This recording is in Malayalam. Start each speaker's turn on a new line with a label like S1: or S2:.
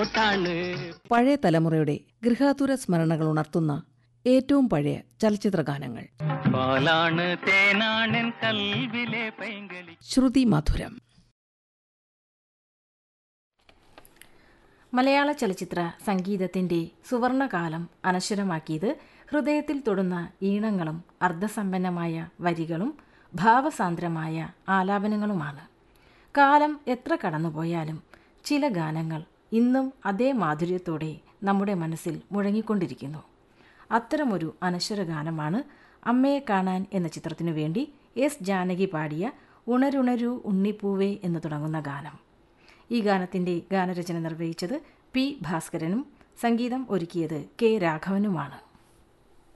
S1: തോട്ടാണ്
S2: പഴയ തലമുറയുടെ ഗൃഹാതുര സ്മരണകൾ ഉണർത്തുന്ന ഏറ്റവും പഴയ ചലച്ചിത്ര ഗാനങ്ങൾ
S1: പാലാണ് തേനാണൻ കൽവിലെ പൈങ്കലി
S2: ശ്രുതി മധുരം
S3: മലയാള ചലച്ചിത്ര സംഗീതത്തിന്റെ സുവർണകാലം അനശ്വരമാക്കിയത് ഹൃദയത്തിൽ തൊടുന്ന ഈണങ്ങളും അർദ്ധസമ്പന്നമായ വരികളും ഭാവസാന്ദ്രമായ ആലാപനങ്ങളുമാണ് കാലം എത്ര കടന്നുപോയാലും ചില ഗാനങ്ങൾ ഇന്നും അതേ മാധുര്യത്തോടെ നമ്മുടെ മനസ്സിൽ മുഴങ്ങിക്കൊണ്ടിരിക്കുന്നു അത്തരമൊരു അനശ്വര ഗാനമാണ് അമ്മയെ കാണാൻ എന്ന ചിത്രത്തിനു വേണ്ടി എസ് ജാനകി പാടിയ ഉണരുണരു ഉണ്ണിപ്പൂവേ എന്ന് തുടങ്ങുന്ന ഗാനം ഈ ഗാനത്തിന്റെ ഗാനരചന നിർവഹിച്ചത് പി ഭാസ്കരനും സംഗീതം ഒരുക്കിയത് കെ രാഘവനുമാണ്